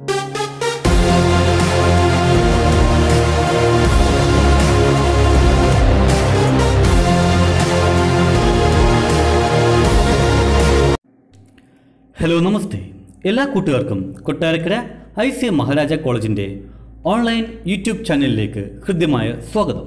Hello നമസ്തേ എല്ലാ കൂട്ടുകാർക്കും Kottarakkara I C M Maharaja കോളേജിൻ്റെ ഓൺലൈൻ യൂട്യൂബ് ചാനലിലേക്ക് ഹൃദ്യമായ സ്വാഗതം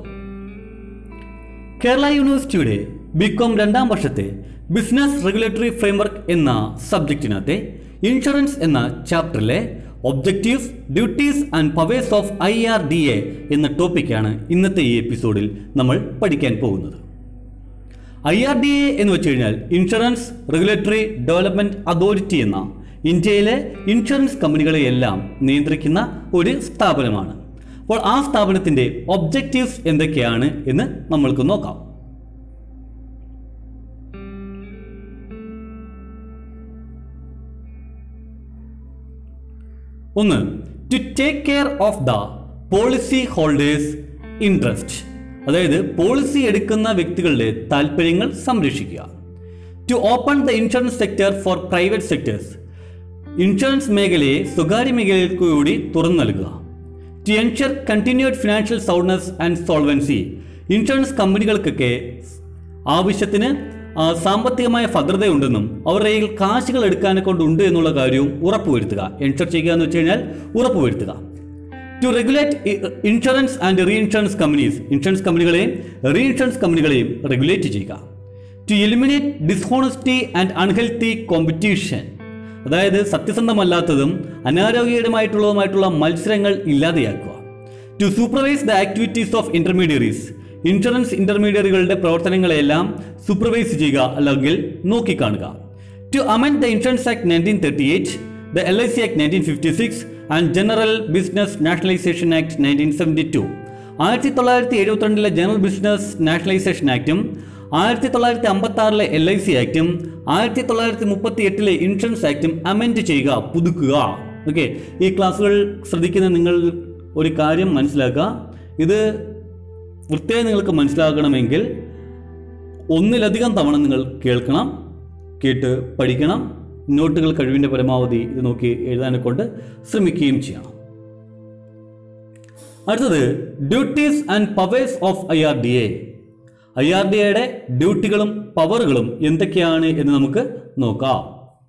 കേരള യൂണിവേഴ്സിറ്റിയുടെ ബികോം രണ്ടാം വർഷത്തെ ബിസിനസ് റെഗുലേറ്ററി ഫ്രെയിംവർക്ക് എന്ന സബ്ജക്റ്റിനകത്തെ ഇൻഷുറൻസ് എന്ന ചാപ്റ്ററിലെ objectives duties and powers of I R D A എന്ന ടോപ്പിക്കാണ് ഇന്നത്തെ ഈ എപ്പിസോഡിൽ നമ്മൾ പഠിക്കാൻ പോകുന്നത് ഐ ആർ ഡി എ എന്ന് വെച്ച് കഴിഞ്ഞാൽ ഇൻഷുറൻസ് റെഗുലേറ്ററി ഡെവലപ്മെന്റ് അതോറിറ്റി എന്ന ഇന്ത്യയിലെ ഇൻഷുറൻസ് കമ്പനികളെയെല്ലാം നിയന്ത്രിക്കുന്ന ഒരു സ്ഥാപനമാണ് അപ്പോൾ ആ സ്ഥാപനത്തിന്റെ ഒബ്ജക്റ്റീവ്സ് എന്തൊക്കെയാണ് എന്ന് നമ്മൾക്ക് നോക്കാം ഒന്ന് to take care of the policy holders interest അതായത് പോളിസി എടുക്കുന്ന വ്യക്തികളുടെ താല്പര്യങ്ങൾ സംരക്ഷിക്കുക to open the insurance sector for private sectors insurance മേഖലയെ സ്വകാര്യ മേഖലയ്ക്ക് കൂടി തുറന്നു നൽകുക to ensure continued financial soundness and solvency insurance കമ്പനികൾക്കൊക്കെ ആവശ്യത്തിന് ആ, സാമ്പത്തികമായ ഭദ്രതയുണ്ടെന്നും അവരുടെ കയ്യിൽ കാശുകൾ എടുക്കാനെ കൊണ്ടുണ്ട് എന്നുള്ള കാര്യവും ഉറപ്പുവരുത്തുക എൻഷുർ ചെയ്യുക എന്ന് വെച്ച് കഴിഞ്ഞാൽ ഉറപ്പുവരുത്തുക to regulate insurance and reinsurance companies insurance കമ്പനികളെയും റീ ഇൻഷുറൻസ് കമ്പനികളെയും റെഗുലേറ്റ് ചെയ്യുക to eliminate dishonesty and unhealthy competition അതായത് സത്യസന്ധമല്ലാത്തതും അനാരോഗ്യകരമായിട്ടുള്ളതുമായിട്ടുള്ള മത്സരങ്ങൾ ഇല്ലാതെയാക്കുക to supervise the activities of intermediaries insurance ഇന്റർമീഡിയറികളുടെ പ്രവർത്തനങ്ങളെല്ലാം സൂപ്പർവൈസ് ചെയ്യുക അല്ലെങ്കിൽ നോക്കിക്കാണുക to amend the insurance act nineteen thirty eight the L I C act nineteen fifty six and general business nationalisation act nineteen seventy two ആയിരത്തി തൊള്ളായിരത്തി എഴുപത്തിരണ്ടിലെ general business nationalisation ആക്ടും ആയിരത്തി തൊള്ളായിരത്തി അമ്പത്തി ആറിലെ എൽ ഐ സി ആക്ടും ആയിരത്തി തൊള്ളായിരത്തി മുപ്പത്തി എട്ടിലെ ഇൻഷുറൻസ് ആക്ടും അമെൻഡ് ചെയ്യുക പുതുക്കുക ഓക്കെ ഈ ക്ലാസ്സുകൾ ശ്രദ്ധിക്കുന്ന നിങ്ങൾ ഒരു കാര്യം മനസ്സിലാക്കുക ഇത് വൃത്തിയായി നിങ്ങൾക്ക് മനസ്സിലാക്കണമെങ്കിൽ ഒന്നിലധികം തവണ നിങ്ങൾ കേൾക്കണം കേട്ട് പഠിക്കണം നോട്ടുകൾ കഴിവിൻ്റെ പരമാവധി ഇത് നോക്കി എഴുതാനെ കൊണ്ട് ശ്രമിക്കുകയും ചെയ്യണം അടുത്തത് duties and powers of I R D A I R D എയുടെ ഡ്യൂട്ടികളും പവറുകളും എന്തൊക്കെയാണ് എന്ന് നമുക്ക് നോക്കാം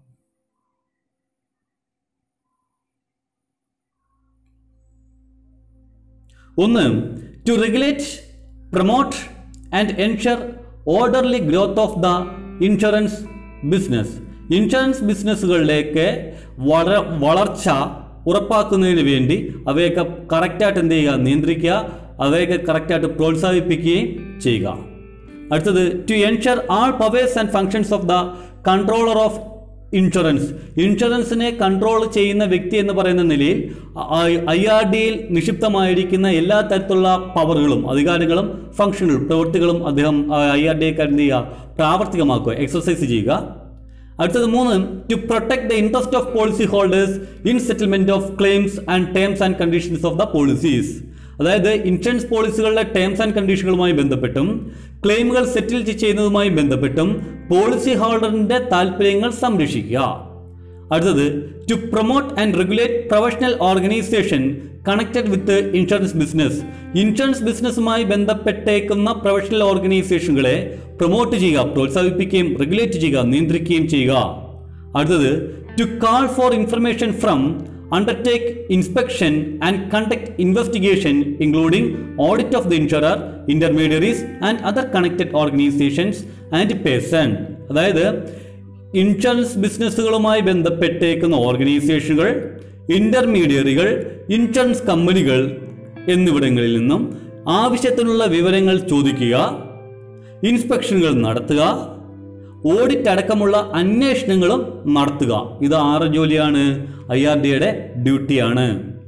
ഒന്ന് to regulate promote and ensure orderly growth of the insurance business insurance ബിസിനസ്സുകളിലേക്ക് വള വളർച്ച ഉറപ്പാക്കുന്നതിന് വേണ്ടി അവയൊക്കെ കറക്റ്റായിട്ട് എന്ത് ചെയ്യുക നിയന്ത്രിക്കുക അവയൊക്കെ കറക്റ്റായിട്ട് പ്രോത്സാഹിപ്പിക്കുകയും ചെയ്യുക അടുത്തത് to ensure all powers and functions of the controller of insurance ഇൻഷുറൻസിനെ കൺട്രോൾ ചെയ്യുന്ന വ്യക്തി എന്ന് പറയുന്ന നിലയിൽ ഐ ആർ ഡിയിൽ നിക്ഷിപ്തമായിരിക്കുന്ന എല്ലാ തരത്തിലുള്ള പവറുകളും അധികാരങ്ങളും ഫംഗ്ഷനുകളും പ്രവൃത്തികളും അദ്ദേഹം ഐ ആർ ഡിയെ എന്ത് ചെയ്യുക പ്രാവർത്തികമാക്കുക എക്സസൈസ് ചെയ്യുക അടുത്തത് മൂന്ന് to protect the interest of policy holders in settlement of claims and terms and conditions of the policies അതായത് ഇൻഷുറൻസ് പോളിസികളുടെ ടേംസ് ആൻഡ് കണ്ടീഷനുകളുമായി ബന്ധപ്പെട്ടും ക്ലെയിമുകൾ സെറ്റിൽ ചെയ്യുന്നതുമായി ബന്ധപ്പെട്ടും പോളിസി ഹോൾഡറിന്റെ താല്പര്യങ്ങൾ സംരക്ഷിക്കുക അടുത്തത് to promote and regulate professional organisation connected with insurance business insurance ബിസിനസ്സുമായി ബന്ധപ്പെട്ടേക്കുന്ന പ്രൊഫഷണൽ ഓർഗനൈസേഷനുകളെ പ്രൊമോട്ട് ചെയ്യുക പ്രോത്സാഹിപ്പിക്കുകയും റെഗുലേറ്റ് ചെയ്യുക നിയന്ത്രിക്കുകയും ചെയ്യുക അടുത്തത് to call for information from undertake inspection and conduct investigation including audit of the insurer intermediaries and other connected organizations and person അതായത് ഇൻഷുറൻസ് ബിസിനസ്സുകളുമായി ബന്ധപ്പെട്ടേക്കുന്ന ഓർഗനൈസേഷനുകൾ ഇന്റർമീഡിയറികൾ ഇൻഷുറൻസ് കമ്പനികൾ എന്നിവിടങ്ങളിൽ നിന്നും ആവശ്യത്തിനുള്ള വിവരങ്ങൾ ചോദിക്കുക ഇൻസ്പെക്ഷനുകൾ നടത്തുക ഓഡിറ്റ് അടക്കമുള്ള അന്വേഷണങ്ങളും നടത്തുക ഇത് ആറ് ജോലിയാണ് ഐ ആർ ഡിയുടെ ഡ്യൂട്ടിയാണ്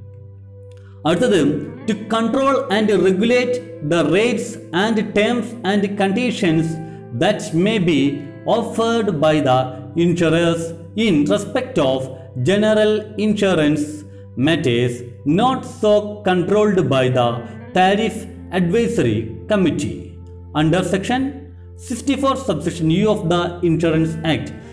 അടുത്തത് to control and regulate the rates and terms and conditions that may be offered by the insurers in respect of general insurance matters not so controlled by the tariff advisory committee under section 64 subsection U of the Insurance Act.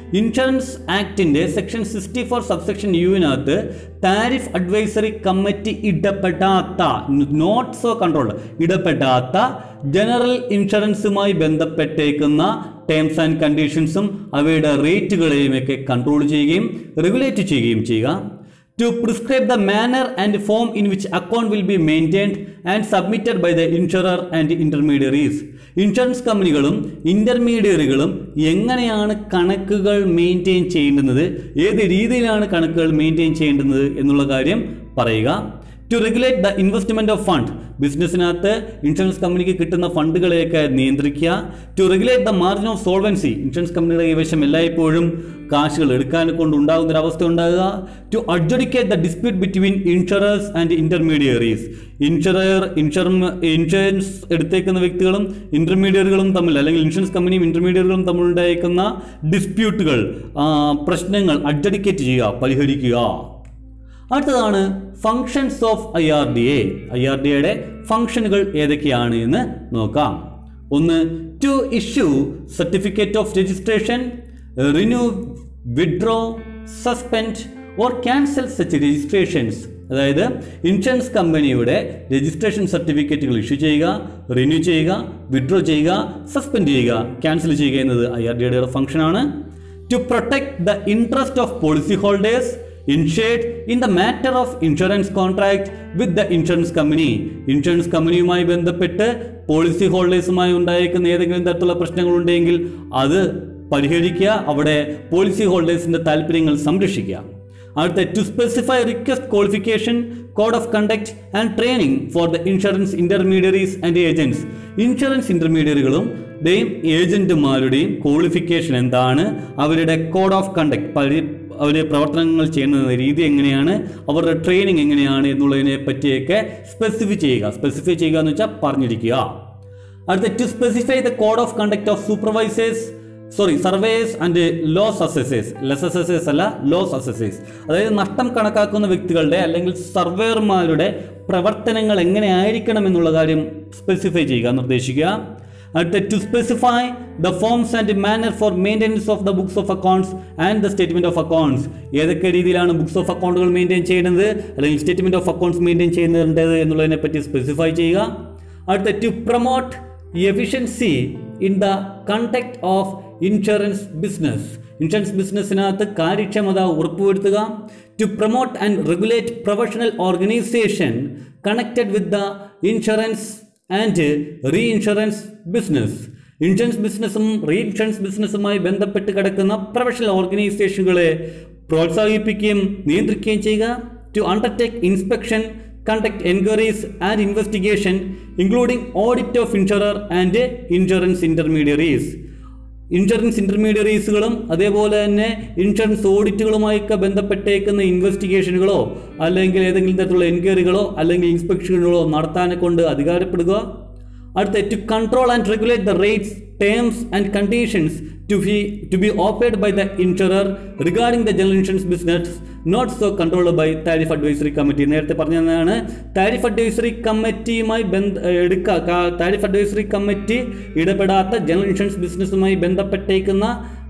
Insurance ആക്ടിൻ്റെ section sixty four subsection യുവിനകത്ത് tariff advisory committee ഇടപെടാത്ത not so control ഇടപെടാത്ത general ഇൻഷുറൻസുമായി ബന്ധപ്പെട്ടേക്കുന്ന terms and കണ്ടീഷൻസും അവയുടെ റേറ്റുകളെയും ഒക്കെ കൺട്രോൾ ചെയ്യുകയും റെഗുലേറ്റ് ചെയ്യുകയും ചെയ്യുക to prescribe the manner and form in which account will be maintained and submitted by the insurer and intermediaries. Insurance കമ്പനികളും ഇൻ്റർമീഡിയറികളും എങ്ങനെയാണ് കണക്കുകൾ മെയിൻറ്റെയിൻ ചെയ്യേണ്ടുന്നത് ഏത് രീതിയിലാണ് കണക്കുകൾ മെയിൻറ്റെയിൻ ചെയ്യേണ്ടുന്നത് എന്നുള്ള കാര്യം പറയുക to regulate the investment of fund ബിസിനസ്സിനകത്ത് ഇൻഷുറൻസ് കമ്പനിക്ക് കിട്ടുന്ന ഫണ്ടുകളെയൊക്കെ നിയന്ത്രിക്കുക to regulate the margin of solvency insurance കമ്പനിയുടെ കൈവശം എല്ലായ്പ്പോഴും കാശുകൾ എടുക്കാൻ കൊണ്ട് ഉണ്ടാകുന്ന ഒരു അവസ്ഥ ഉണ്ടാകുക to adjudicate the dispute between insurers and intermediaries insurer insure insurance എടുത്തേക്കുന്ന വ്യക്തികളും ഇന്റർമീഡിയറുകളും തമ്മിൽ അല്ലെങ്കിൽ ഇൻഷുറൻസ് കമ്പനിയും ഇന്റർമീഡിയറുകളും തമ്മിൽ ഉണ്ടായേക്കുന്ന ഡിസ്പ്യൂട്ടുകൾ പ്രശ്നങ്ങൾ അഡ്ജഡിക്കേറ്റ് ചെയ്യുക പരിഹരിക്കുക അടുത്തതാണ് functions of I R D A I R D എയുടെ ഫങ്ഷനുകൾ ഏതൊക്കെയാണ് എന്ന് നോക്കാം ഒന്ന് to issue certificate of registration renew withdraw suspend or cancel such registrations അതായത് ഇൻഷുറൻസ് കമ്പനിയുടെ രജിസ്ട്രേഷൻ സർട്ടിഫിക്കറ്റുകൾ ഇഷ്യൂ ചെയ്യുക റിന്യൂ ചെയ്യുക വിഡ്രോ ചെയ്യുക സസ്പെൻഡ് ചെയ്യുക ക്യാൻസൽ ചെയ്യുക എന്നത് ഐ ആർ ഡി എയുടെ ഫംഗ്ഷനാണ് to protect the interest of policy holders insured in the matter of insurance contract with the insurance company insurance കമ്പനിയുമായി ബന്ധപ്പെട്ട് പോളിസി ഹോൾഡേഴ്സുമായി ഉണ്ടായേക്കുന്ന ഏതെങ്കിലും തരത്തിലുള്ള പ്രശ്നങ്ങളുണ്ടെങ്കിൽ അത് പരിഹരിക്കുക അവിടെ പോളിസി ഹോൾഡേഴ്സിന്റെ താല്പര്യങ്ങൾ സംരക്ഷിക്കുക അടുത്ത to specify request qualification code of conduct and training for the insurance intermediaries and agents insurance ഇന്റർമീഡിയറികളും ടെയും ഏജന്റുമാരുടെയും ക്വാളിഫിക്കേഷൻ എന്താണ് അവരുടെ കോഡ് ഓഫ് കണ്ടക്ട് അവർ പ്രവർത്തനങ്ങൾ ചെയ്യുന്ന രീതി എങ്ങനെയാണ് അവരുടെ ട്രെയിനിങ് എങ്ങനെയാണ് എന്നുള്ളതിനെ പറ്റിയൊക്കെ സ്പെസിഫൈ ചെയ്യുക സ്പെസിഫൈ ചെയ്യുക എന്ന് വെച്ചാൽ പറഞ്ഞിരിക്കുക അടുത്ത to specify the code of conduct of supervisors sorry surveys and loss assessors less assessors അല്ല ലോസ് അസസേഴ്സ് അതായത് നഷ്ടം കണക്കാക്കുന്ന വ്യക്തികളുടെ അല്ലെങ്കിൽ സർവേയർമാരുടെ പ്രവർത്തനങ്ങൾ എങ്ങനെ ആയിരിക്കണം എന്നുള്ള കാര്യം സ്പെസിഫൈ ചെയ്യുക നിർദ്ദേശിക്കുക അടുത്ത to specify the forms and manner for maintenance of the books of accounts and the statement of accounts ഏതൊക്കെ രീതിയിലാണ് ബുക്സ് ഓഫ് അക്കൗണ്ടുകൾ മെയിൻറ്റെയിൻ ചെയ്യുന്നത് അല്ലെങ്കിൽ സ്റ്റേറ്റ്മെന്റ് ഓഫ് അക്കൗണ്ട്സ് മെയിൻറ്റെയിൻ ചെയ്യുന്നത് എന്നുള്ളതിനെ പറ്റി സ്പെസിഫൈ ചെയ്യുക അടുത്ത to promote efficiency in the conduct of insurance business insurance ബിസിനസ്സിനകത്ത് കാര്യക്ഷമത ഉറപ്പുവരുത്തുക to promote and regulate professional organisation connected with the insurance and reinsurance business insurance ബിസിനസ്സും റീ ഇൻഷുറൻസ് ബിസിനസ്സുമായി ബന്ധപ്പെട്ട് കിടക്കുന്ന പ്രൊഫഷണൽ ഓർഗനൈസേഷനുകളെ പ്രോത്സാഹിപ്പിക്കുകയും നിയന്ത്രിക്കുകയും ചെയ്യുക to undertake inspection conduct enquiries and investigation including audit of insurer and insurance intermediaries insurance ഇൻ്റർമീഡിയറീസുകളും അതേപോലെ തന്നെ ഇൻഷുറൻസ് ഓഡിറ്റുകളുമായൊക്കെ ബന്ധപ്പെട്ടേക്കുന്ന ഇൻവെസ്റ്റിഗേഷനുകളോ അല്ലെങ്കിൽ ഏതെങ്കിലും തരത്തിലുള്ള എൻക്വയറികളോ അല്ലെങ്കിൽ ഇൻസ്പെക്ഷനുകളോ നടത്താനെ കൊണ്ട് അധികാരപ്പെടുക അടുത്ത to control and regulate the rates terms and conditions to be to be operate by the insurer regarding the general insurance business not so controlled by tariff advisory committee നേരത്തെ പറഞ്ഞതാണ് താരിഫ് അഡ്വൈസറി കമ്മിറ്റിയുമായി ബന്ധ എടുക്കുക tariff advisory committee ഇടപെടാത്ത general insurance ബിസിനസ്സുമായി ബന്ധപ്പെട്ടേക്കുന്ന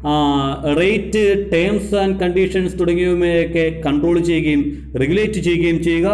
rate terms and conditions തുടങ്ങിയവയൊക്കെ control ചെയ്യുകയും റെഗുലേറ്റ് ചെയ്യുകയും ചെയ്യുക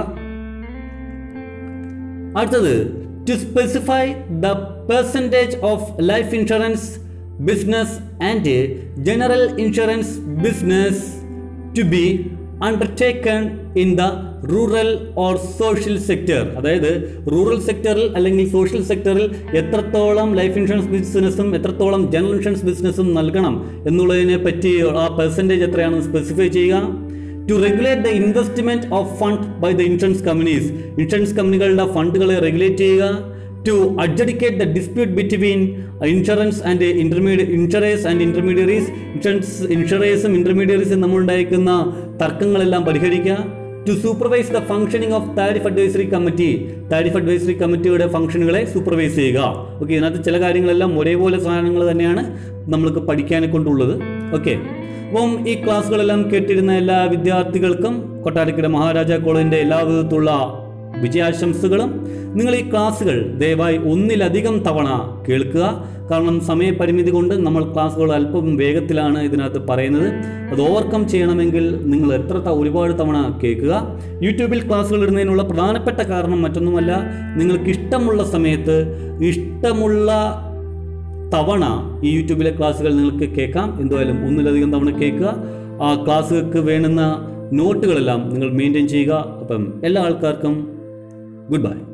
അടുത്തത് to specify the percentage of life insurance business and general insurance business to be undertaken in the rural or social sector അതായത് rural സെക്ടറിൽ അല്ലെങ്കിൽ സോഷ്യൽ സെക്ടറിൽ എത്രത്തോളം ലൈഫ് ഇൻഷുറൻസ് ബിസിനസ്സും എത്രത്തോളം ജനറൽ ഇൻഷുറൻസ് ബിസിനസ്സും നൽകണം എന്നുള്ളതിനെ പറ്റി ആ പെർസെൻറ്റേജ് എത്രയാണെന്ന് സ്പെസിഫൈ ചെയ്യുക to regulate the investment of fund by the insurance companies insurance കമ്പനികളുടെ ഫണ്ടുകളെ റെഗുലേറ്റ് ചെയ്യുക to adjudicate the dispute between insurance and intermedia insurers and intermediaries insurance ഇൻഷുറേഴ്സും ഇന്റർമീഡിയറീസും നമ്മളുണ്ടായിരിക്കുന്ന തർക്കങ്ങളെല്ലാം പരിഹരിക്കുക ടു supervise the functioning of tariff advisory committee tariff advisory കമ്മിറ്റിയുടെ ഫംഗ്ഷനുകളെ സൂപ്പർവൈസ് ചെയ്യുക ഓക്കെ ഇതിനകത്ത് ചില കാര്യങ്ങളെല്ലാം ഒരേപോലെ സാധനങ്ങൾ തന്നെയാണ് നമ്മൾക്ക് പഠിക്കാനെ കൊണ്ടുള്ളത് ഓക്കെ അപ്പം ഈ ക്ലാസ്സുകളെല്ലാം കേട്ടിരുന്ന എല്ലാ വിദ്യാർത്ഥികൾക്കും കൊട്ടാരക്കര മഹാരാജ കോളേജിൻ്റെ എല്ലാ വിധത്തിലുള്ള വിജയാശംസകളും നിങ്ങൾ ഈ ക്ലാസ്സുകൾ ദയവായി ഒന്നിലധികം തവണ കേൾക്കുക കാരണം സമയപരിമിതി കൊണ്ട് നമ്മൾ ക്ലാസ്സുകൾ അല്പം വേഗത്തിലാണ് ഇതിനകത്ത് പറയുന്നത് അത് ഓവർകം ചെയ്യണമെങ്കിൽ നിങ്ങൾ എത്ര ത- ഒരുപാട് തവണ കേൾക്കുക യൂട്യൂബിൽ ക്ലാസ്സുകൾ ഇടുന്നതിനുള്ള പ്രധാനപ്പെട്ട കാരണം മറ്റൊന്നുമല്ല നിങ്ങൾക്ക് ഇഷ്ടമുള്ള സമയത്ത് ഇഷ്ടമുള്ള തവണ ഈ യൂട്യൂബിലെ ക്ലാസ്സുകൾ നിങ്ങൾക്ക് കേൾക്കാം എന്തായാലും ഒന്നിലധികം തവണ കേൾക്കുക ആ ക്ലാസ്സുകൾക്ക് വേണ്ടുന്ന നോട്ടുകളെല്ലാം നിങ്ങൾ മെയിൻറ്റെയിൻ ചെയ്യുക അപ്പം എല്ലാ ആൾക്കാർക്കും ഗുഡ് ബൈ